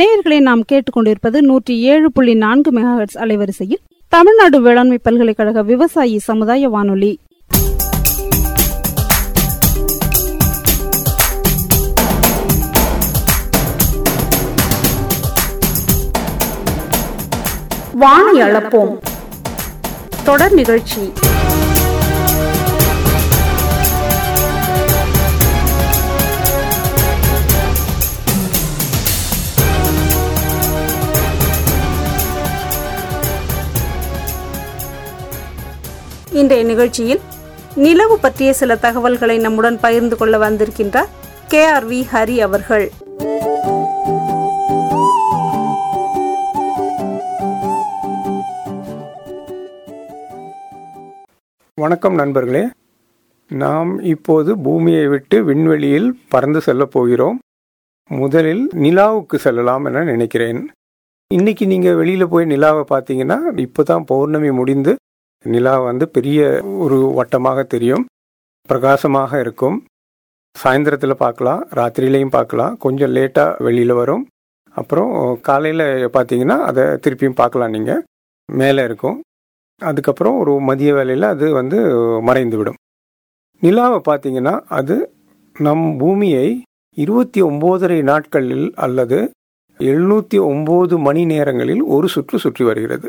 நேயர்களை நாம் கேட்டுக்கொண்டிருப்பது நூற்றி ஏழு புள்ளி நான்கு மெகாஹெட்ஸ் அலைவரிசையில் தமிழ்நாடு வேளாண்மை பல்கலைக்கழக விவசாயி சமுதாய வானொலி வானை அளப்போம் தொடர் நிகழ்ச்சி இன்றைய நிகழ்ச்சியில் நிலவு பற்றிய சில தகவல்களை நம்முடன் பகிர்ந்து கொள்ள வந்திருக்கின்றார் கே ஆர் வி ஹரி அவர்கள் வணக்கம் நண்பர்களே நாம் இப்போது பூமியை விட்டு விண்வெளியில் பறந்து செல்லப் போகிறோம் முதலில் நிலாவுக்கு செல்லலாம் என நினைக்கிறேன் இன்னைக்கு நீங்கள் வெளியில் போய் நிலாவை பார்த்தீங்கன்னா இப்போ தான் பௌர்ணமி முடிந்து நிலா வந்து பெரிய ஒரு வட்டமாக தெரியும் பிரகாசமாக இருக்கும் சாயந்தரத்தில் பார்க்கலாம் ராத்திரியிலையும் பார்க்கலாம் கொஞ்சம் லேட்டாக வெளியில் வரும் அப்புறம் காலையில் பார்த்தீங்கன்னா அதை திருப்பியும் பார்க்கலாம் நீங்கள் மேலே இருக்கும் அதுக்கப்புறம் ஒரு மதிய வேலையில் அது வந்து மறைந்து விடும் நிலாவை பார்த்தீங்கன்னா அது நம் பூமியை இருபத்தி ஒம்போதரை நாட்களில் அல்லது எழுநூற்றி ஒம்பது மணி நேரங்களில் ஒரு சுற்று சுற்றி வருகிறது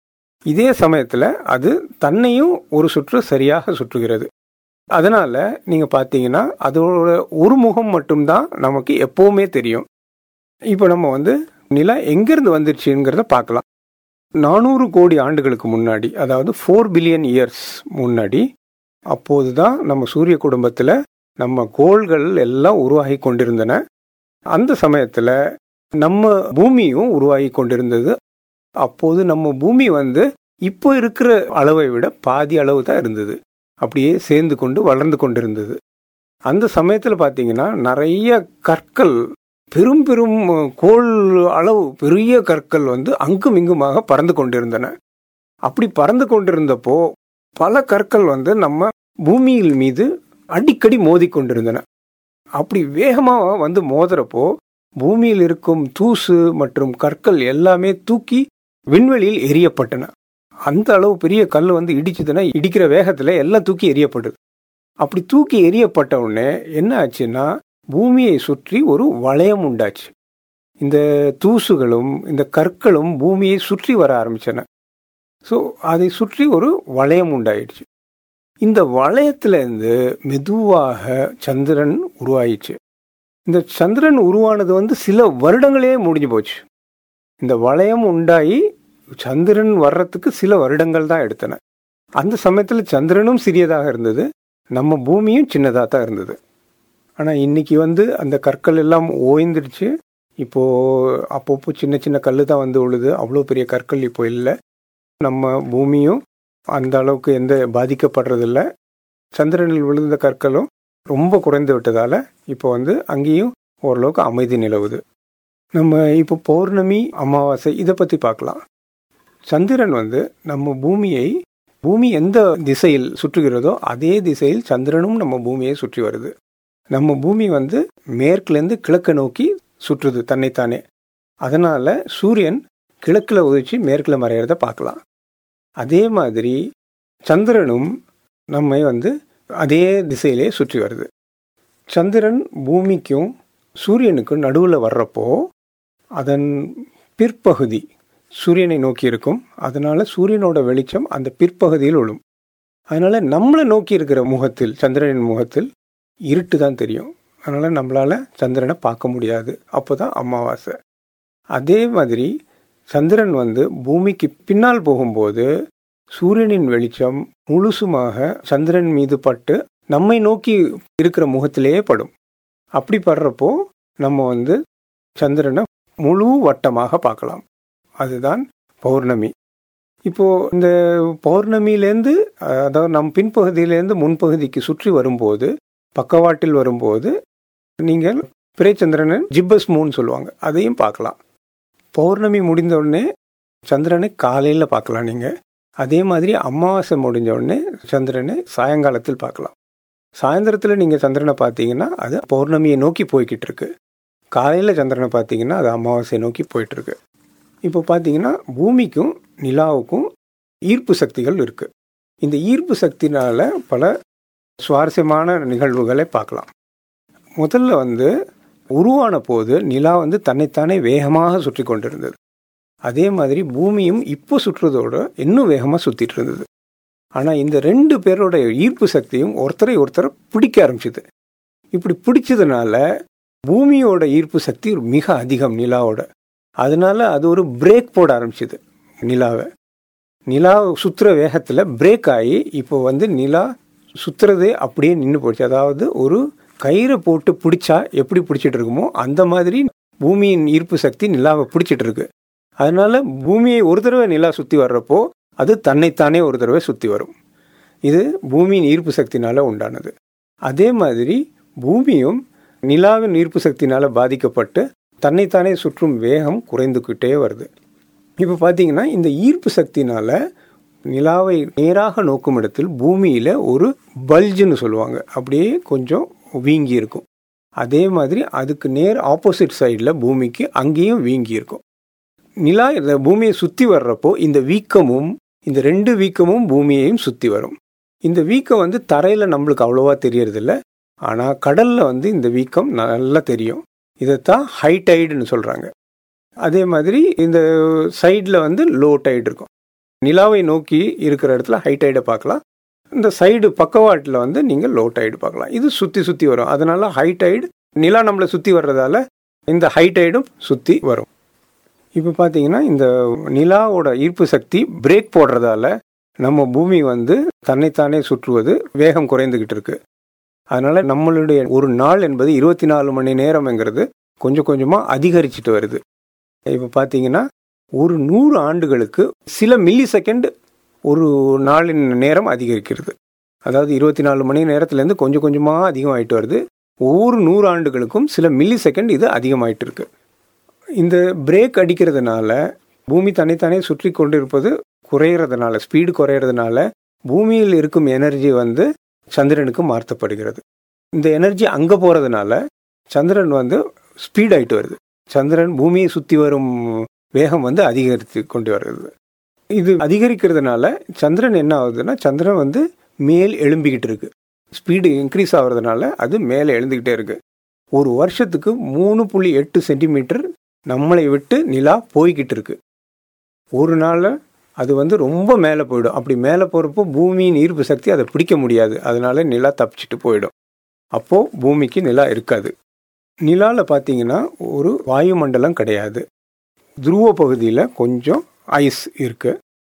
இதே சமயத்தில் அது தன்னையும் ஒரு சுற்று சரியாக சுற்றுகிறது அதனால் நீங்கள் பார்த்தீங்கன்னா அதோட ஒரு முகம் மட்டும்தான் நமக்கு எப்போவுமே தெரியும் இப்போ நம்ம வந்து நிலா எங்கேருந்து வந்துருச்சுங்கிறத பார்க்கலாம் நானூறு கோடி ஆண்டுகளுக்கு முன்னாடி அதாவது ஃபோர் பில்லியன் இயர்ஸ் முன்னாடி அப்போது தான் நம்ம சூரிய குடும்பத்தில் நம்ம கோள்கள் எல்லாம் உருவாகி கொண்டிருந்தன அந்த சமயத்தில் நம்ம பூமியும் உருவாகி கொண்டிருந்தது அப்போது நம்ம பூமி வந்து இப்போ இருக்கிற அளவை விட பாதி அளவு தான் இருந்தது அப்படியே சேர்ந்து கொண்டு வளர்ந்து கொண்டிருந்தது அந்த சமயத்தில் பார்த்தீங்கன்னா நிறைய கற்கள் பெரும் பெரும் கோள் அளவு பெரிய கற்கள் வந்து அங்கும் இங்குமாக பறந்து கொண்டிருந்தன அப்படி பறந்து கொண்டிருந்தப்போ பல கற்கள் வந்து நம்ம பூமியில் மீது அடிக்கடி மோதி கொண்டிருந்தன அப்படி வேகமாக வந்து மோதுறப்போ பூமியில் இருக்கும் தூசு மற்றும் கற்கள் எல்லாமே தூக்கி விண்வெளியில் எரியப்பட்டன அந்த அளவு பெரிய கல் வந்து இடிச்சதுன்னா இடிக்கிற வேகத்தில் எல்லாம் தூக்கி எரியப்படுது அப்படி தூக்கி எரியப்பட்ட உடனே என்ன ஆச்சுன்னா பூமியை சுற்றி ஒரு வளையம் உண்டாச்சு இந்த தூசுகளும் இந்த கற்களும் பூமியை சுற்றி வர ஆரம்பிச்சன ஸோ அதை சுற்றி ஒரு வளையம் உண்டாயிடுச்சு இந்த வளையத்திலேருந்து மெதுவாக சந்திரன் உருவாயிடுச்சு இந்த சந்திரன் உருவானது வந்து சில வருடங்களே முடிஞ்சு போச்சு இந்த வளையம் உண்டாகி சந்திரன் வர்றதுக்கு சில வருடங்கள் தான் எடுத்தன அந்த சமயத்தில் சந்திரனும் சிறியதாக இருந்தது நம்ம பூமியும் சின்னதாக தான் இருந்தது ஆனால் இன்னைக்கு வந்து அந்த கற்கள் எல்லாம் ஓய்ந்துடுச்சு இப்போது அப்பப்போ சின்ன சின்ன கல் தான் வந்து உழுது அவ்வளோ பெரிய கற்கள் இப்போ இல்லை நம்ம பூமியும் அந்த அளவுக்கு எந்த பாதிக்கப்படுறதில்ல சந்திரனில் விழுந்த கற்களும் ரொம்ப குறைந்து விட்டதால் இப்போ வந்து அங்கேயும் ஓரளவுக்கு அமைதி நிலவுது நம்ம இப்போ பௌர்ணமி அமாவாசை இதை பற்றி பார்க்கலாம் சந்திரன் வந்து நம்ம பூமியை பூமி எந்த திசையில் சுற்றுகிறதோ அதே திசையில் சந்திரனும் நம்ம பூமியை சுற்றி வருது நம்ம பூமி வந்து மேற்குலேருந்து கிழக்கு நோக்கி சுற்றுது தன்னைத்தானே அதனால் சூரியன் கிழக்கில் உதிச்சு மேற்கில் மறையிறத பார்க்கலாம் அதே மாதிரி சந்திரனும் நம்மை வந்து அதே திசையிலே சுற்றி வருது சந்திரன் பூமிக்கும் சூரியனுக்கும் நடுவில் வர்றப்போ அதன் பிற்பகுதி சூரியனை நோக்கி இருக்கும் அதனால் சூரியனோட வெளிச்சம் அந்த பிற்பகுதியில் விழும் அதனால் நம்மளை நோக்கி இருக்கிற முகத்தில் சந்திரனின் முகத்தில் இருட்டு தான் தெரியும் அதனால் நம்மளால் சந்திரனை பார்க்க முடியாது அப்போ தான் அமாவாசை அதே மாதிரி சந்திரன் வந்து பூமிக்கு பின்னால் போகும்போது சூரியனின் வெளிச்சம் முழுசுமாக சந்திரன் மீது பட்டு நம்மை நோக்கி இருக்கிற முகத்திலேயே படும் அப்படி படுறப்போ நம்ம வந்து சந்திரனை முழு வட்டமாக பார்க்கலாம் அதுதான் பௌர்ணமி இப்போ இந்த பௌர்ணமியிலேருந்து அதாவது நம் பின்பகுதியிலேருந்து முன்பகுதிக்கு சுற்றி வரும்போது பக்கவாட்டில் வரும்போது நீங்கள் பிறைச்சந்திரனை ஜிப்பஸ் மூன் சொல்லுவாங்க அதையும் பார்க்கலாம் பௌர்ணமி முடிந்த உடனே சந்திரனை காலையில் பார்க்கலாம் நீங்கள் அதே மாதிரி அமாவாசை முடிஞ்ச உடனே சந்திரனை சாயங்காலத்தில் பார்க்கலாம் சாயந்தரத்தில் நீங்கள் சந்திரனை பார்த்தீங்கன்னா அது பௌர்ணமியை நோக்கி போய்கிட்டு இருக்கு காலையில் சந்திரனை பார்த்தீங்கன்னா அது அமாவாசை நோக்கி போயிட்டுருக்கு இப்போ பார்த்தீங்கன்னா பூமிக்கும் நிலாவுக்கும் ஈர்ப்பு சக்திகள் இருக்குது இந்த ஈர்ப்பு சக்தினால பல சுவாரஸ்யமான நிகழ்வுகளை பார்க்கலாம் முதல்ல வந்து உருவான போது நிலா வந்து தன்னைத்தானே வேகமாக சுற்றி கொண்டிருந்தது அதே மாதிரி பூமியும் இப்போ சுற்றுறதோட இன்னும் வேகமாக சுற்றிட்டு இருந்தது ஆனால் இந்த ரெண்டு பேரோட ஈர்ப்பு சக்தியும் ஒருத்தரை ஒருத்தரை பிடிக்க ஆரம்பிச்சுது இப்படி பிடிச்சதுனால பூமியோட ஈர்ப்பு சக்தி மிக அதிகம் நிலாவோட அதனால அது ஒரு பிரேக் போட ஆரம்பிச்சுது நிலாவை நிலா சுற்றுற வேகத்தில் பிரேக் ஆகி இப்போ வந்து நிலா சுற்றுறதே அப்படியே நின்று போச்சு அதாவது ஒரு கயிறை போட்டு பிடிச்சா எப்படி பிடிச்சிட்டு இருக்குமோ அந்த மாதிரி பூமியின் ஈர்ப்பு சக்தி நிலாவை பிடிச்சிட்டு இருக்கு அதனால பூமியை ஒரு தடவை நிலா சுற்றி வர்றப்போ அது தன்னைத்தானே ஒரு தடவை சுற்றி வரும் இது பூமியின் ஈர்ப்பு சக்தினால உண்டானது அதே மாதிரி பூமியும் நிலாவின் ஈர்ப்பு சக்தினால பாதிக்கப்பட்டு தன்னைத்தானே சுற்றும் வேகம் குறைந்துக்கிட்டே வருது இப்போ பார்த்தீங்கன்னா இந்த ஈர்ப்பு சக்தினால நிலாவை நேராக நோக்கும் இடத்தில் பூமியில் ஒரு பல்ஜுன்னு சொல்லுவாங்க அப்படியே கொஞ்சம் வீங்கி இருக்கும் அதே மாதிரி அதுக்கு நேர் ஆப்போசிட் சைடில் பூமிக்கு அங்கேயும் வீங்கி இருக்கும் நிலா இந்த பூமியை சுற்றி வர்றப்போ இந்த வீக்கமும் இந்த ரெண்டு வீக்கமும் பூமியையும் சுற்றி வரும் இந்த வீக்கம் வந்து தரையில் நம்மளுக்கு அவ்வளோவா தெரியறதில்ல ஆனால் கடலில் வந்து இந்த வீக்கம் நல்லா தெரியும் இதைத்தான் ஹை டைடுன்னு சொல்கிறாங்க அதே மாதிரி இந்த சைடில் வந்து லோ டைடு இருக்கும் நிலாவை நோக்கி இருக்கிற இடத்துல ஹை டைடை பார்க்கலாம் இந்த சைடு பக்கவாட்டில் வந்து நீங்கள் லோ டைடு பார்க்கலாம் இது சுற்றி சுற்றி வரும் அதனால ஹை டைடு நிலா நம்மளை சுற்றி வர்றதால இந்த ஹை டைடும் சுற்றி வரும் இப்போ பார்த்தீங்கன்னா இந்த நிலாவோட ஈர்ப்பு சக்தி பிரேக் போடுறதால நம்ம பூமி வந்து தன்னைத்தானே சுற்றுவது வேகம் குறைந்துக்கிட்டு இருக்கு அதனால நம்மளுடைய ஒரு நாள் என்பது இருபத்தி நாலு மணி நேரம்ங்கிறது கொஞ்சம் கொஞ்சமாக அதிகரிச்சுட்டு வருது இப்போ பார்த்தீங்கன்னா ஒரு நூறு ஆண்டுகளுக்கு சில மில்லி செகண்ட் ஒரு நாளின் நேரம் அதிகரிக்கிறது அதாவது இருபத்தி நாலு மணி நேரத்துலேருந்து கொஞ்சம் கொஞ்சமாக அதிகமாயிட்டு வருது ஒவ்வொரு நூறு ஆண்டுகளுக்கும் சில மில்லி செகண்ட் இது அதிகமாயிட்டு இருக்கு இந்த பிரேக் அடிக்கிறதுனால பூமி தன்னைத்தானே சுற்றி கொண்டிருப்பது குறையிறதுனால ஸ்பீடு குறையிறதுனால பூமியில் இருக்கும் எனர்ஜி வந்து சந்திரனுக்கு மாற்றப்படுகிறது இந்த எனர்ஜி அங்கே போகிறதுனால சந்திரன் வந்து ஸ்பீட் ஆகிட்டு வருது சந்திரன் பூமியை சுற்றி வரும் வேகம் வந்து அதிகரித்து கொண்டு வருது இது அதிகரிக்கிறதுனால சந்திரன் என்ன ஆகுதுன்னா சந்திரன் வந்து மேல் எழும்பிக்கிட்டு இருக்கு ஸ்பீடு இன்க்ரீஸ் ஆகிறதுனால அது மேலே எழுந்துக்கிட்டே இருக்கு ஒரு வருஷத்துக்கு மூணு புள்ளி எட்டு சென்டிமீட்டர் நம்மளை விட்டு நிலா போய்கிட்டு இருக்கு ஒரு நாளில் அது வந்து ரொம்ப மேலே போயிடும் அப்படி மேலே போகிறப்போ பூமியின் ஈர்ப்பு சக்தி அதை பிடிக்க முடியாது அதனால நிலா தப்பிச்சிட்டு போயிடும் அப்போது பூமிக்கு நிலா இருக்காது நிலாவில் பார்த்தீங்கன்னா ஒரு வாயுமண்டலம் கிடையாது துருவ பகுதியில் கொஞ்சம் ஐஸ் இருக்குது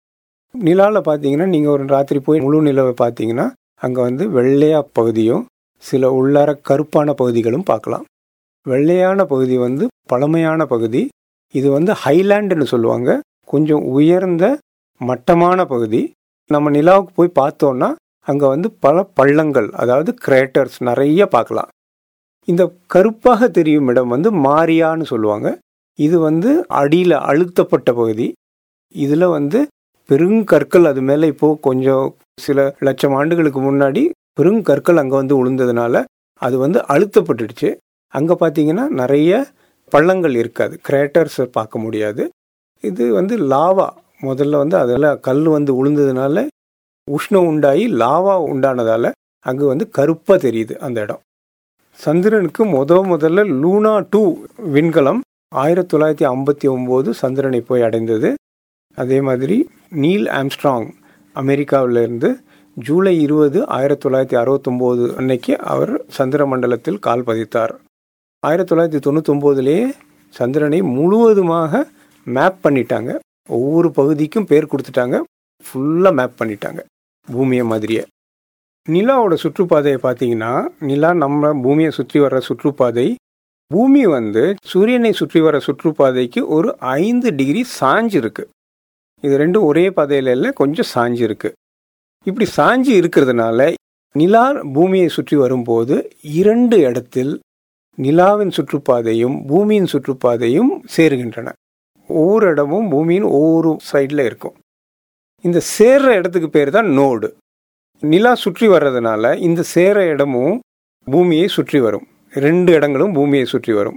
நிலாவில் பார்த்தீங்கன்னா நீங்கள் ஒரு ராத்திரி போய் முழு நிலவை பார்த்தீங்கன்னா அங்கே வந்து வெள்ளையா பகுதியும் சில உள்ளார கருப்பான பகுதிகளும் பார்க்கலாம் வெள்ளையான பகுதி வந்து பழமையான பகுதி இது வந்து ஹைலாண்டுன்னு சொல்லுவாங்க கொஞ்சம் உயர்ந்த மட்டமான பகுதி நம்ம நிலாவுக்கு போய் பார்த்தோன்னா அங்கே வந்து பல பள்ளங்கள் அதாவது கிரேட்டர்ஸ் நிறைய பார்க்கலாம் இந்த கருப்பாக தெரியும் இடம் வந்து மாரியான்னு சொல்லுவாங்க இது வந்து அடியில் அழுத்தப்பட்ட பகுதி இதில் வந்து பெருங்கற்கள் அது மேலே இப்போது கொஞ்சம் சில லட்சம் ஆண்டுகளுக்கு முன்னாடி பெருங்கற்கள் அங்கே வந்து விழுந்ததுனால அது வந்து அழுத்தப்பட்டுடுச்சு அங்கே பார்த்தீங்கன்னா நிறைய பள்ளங்கள் இருக்காது கிரேட்டர்ஸை பார்க்க முடியாது இது வந்து லாவா முதல்ல வந்து அதில் கல் வந்து உளுந்ததுனால உஷ்ணம் உண்டாகி லாவா உண்டானதால் அங்கே வந்து கருப்பாக தெரியுது அந்த இடம் சந்திரனுக்கு முத முதல்ல லூனா டூ விண்கலம் ஆயிரத்தி தொள்ளாயிரத்தி ஐம்பத்தி ஒம்போது சந்திரனை போய் அடைந்தது அதே மாதிரி நீல் ஆம்ஸ்ட்ராங் அமெரிக்காவிலிருந்து ஜூலை இருபது ஆயிரத்தி தொள்ளாயிரத்தி அறுபத்தொம்போது அன்னைக்கு அவர் சந்திர மண்டலத்தில் கால் பதித்தார் ஆயிரத்தி தொள்ளாயிரத்தி தொண்ணூத்தொம்போதுலேயே சந்திரனை முழுவதுமாக மேப் பண்ணிட்டாங்க ஒவ்வொரு பகுதிக்கும் பேர் கொடுத்துட்டாங்க ஃபுல்லாக மேப் பண்ணிட்டாங்க பூமியை மாதிரியே நிலாவோட சுற்றுப்பாதையை பார்த்தீங்கன்னா நிலா நம்ம பூமியை சுற்றி வர்ற சுற்றுப்பாதை பூமி வந்து சூரியனை சுற்றி வர சுற்றுப்பாதைக்கு ஒரு ஐந்து டிகிரி சாஞ்சு இருக்கு இது ரெண்டும் ஒரே பாதையில் இல்லை கொஞ்சம் சாஞ்சு இருக்கு இப்படி சாஞ்சு இருக்கிறதுனால நிலா பூமியை சுற்றி வரும்போது இரண்டு இடத்தில் நிலாவின் சுற்றுப்பாதையும் பூமியின் சுற்றுப்பாதையும் சேருகின்றன ஒவ்வொரு இடமும் பூமியின் ஒவ்வொரு சைடில் இருக்கும் இந்த சேர்ற இடத்துக்கு பேர் தான் நோடு நிலா சுற்றி வர்றதுனால இந்த சேர இடமும் பூமியை சுற்றி வரும் ரெண்டு இடங்களும் பூமியை சுற்றி வரும்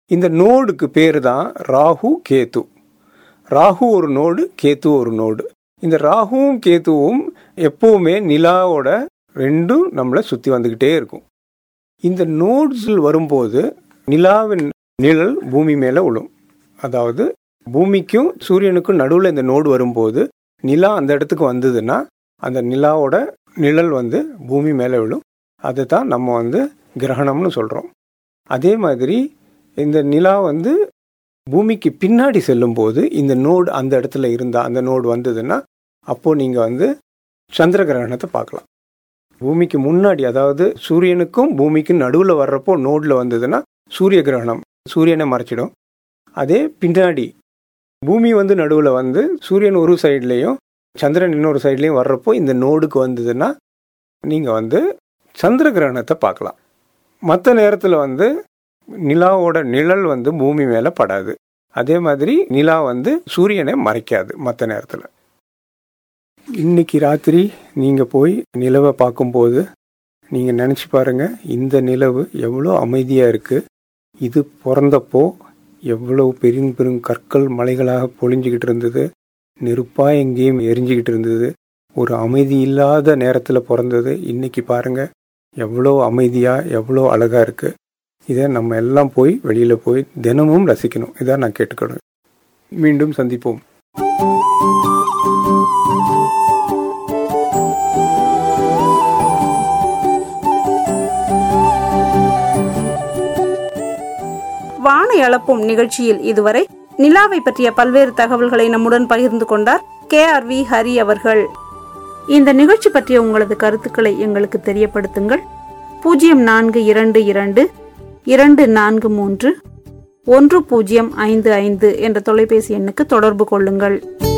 இந்த நோடுக்கு பேர் தான் ராகு கேது ராகு ஒரு நோடு கேத்து ஒரு நோடு இந்த ராகுவும் கேத்துவும் எப்பவுமே நிலாவோட ரெண்டும் நம்மளை சுற்றி வந்துக்கிட்டே இருக்கும் இந்த நோட்ஸில் வரும்போது நிலாவின் நிழல் பூமி மேலே விழும் அதாவது பூமிக்கும் சூரியனுக்கும் நடுவில் இந்த நோடு வரும்போது நிலா அந்த இடத்துக்கு வந்ததுன்னா அந்த நிலாவோட நிழல் வந்து பூமி மேலே விழும் அதை தான் நம்ம வந்து கிரகணம்னு சொல்கிறோம் அதே மாதிரி இந்த நிலா வந்து பூமிக்கு பின்னாடி செல்லும்போது இந்த நோடு அந்த இடத்துல இருந்தால் அந்த நோடு வந்ததுன்னா அப்போது நீங்கள் வந்து சந்திர கிரகணத்தை பார்க்கலாம் பூமிக்கு முன்னாடி அதாவது சூரியனுக்கும் பூமிக்கும் நடுவில் வர்றப்போ நோடில் வந்ததுன்னா சூரிய கிரகணம் சூரியனை மறைச்சிடும் அதே பின்னாடி பூமி வந்து நடுவில் வந்து சூரியன் ஒரு சைட்லேயும் சந்திரன் இன்னொரு சைட்லேயும் வர்றப்போ இந்த நோடுக்கு வந்ததுன்னா நீங்கள் வந்து சந்திர கிரகணத்தை பார்க்கலாம் மற்ற நேரத்தில் வந்து நிலாவோட நிழல் வந்து பூமி மேலே படாது அதே மாதிரி நிலா வந்து சூரியனை மறைக்காது மற்ற நேரத்தில் இன்னைக்கு ராத்திரி நீங்கள் போய் நிலவை பார்க்கும்போது நீங்கள் நினச்சி பாருங்க இந்த நிலவு எவ்வளோ அமைதியாக இருக்குது இது பிறந்தப்போ எவ்வளவு பெரும் பெரும் கற்கள் மலைகளாக பொழிஞ்சிக்கிட்டு இருந்தது நெருப்பாக எங்கேயும் எரிஞ்சிக்கிட்டு இருந்தது ஒரு அமைதி இல்லாத நேரத்தில் பிறந்தது இன்னைக்கு பாருங்க எவ்வளோ அமைதியாக எவ்வளோ அழகாக இருக்குது இதை நம்ம எல்லாம் போய் வெளியில் போய் தினமும் ரசிக்கணும் இதான் நான் கேட்டுக்கணும் மீண்டும் சந்திப்போம் வானை அளப்பும் நிகழ்ச்சியில் இதுவரை நிலாவை பற்றிய பல்வேறு தகவல்களை நம்முடன் பகிர்ந்து கொண்டார் கே ஆர் வி ஹரி அவர்கள் இந்த நிகழ்ச்சி பற்றிய உங்களது கருத்துக்களை எங்களுக்கு தெரியப்படுத்துங்கள் பூஜ்ஜியம் நான்கு இரண்டு இரண்டு இரண்டு நான்கு மூன்று ஒன்று பூஜ்ஜியம் ஐந்து ஐந்து என்ற தொலைபேசி எண்ணுக்கு தொடர்பு கொள்ளுங்கள்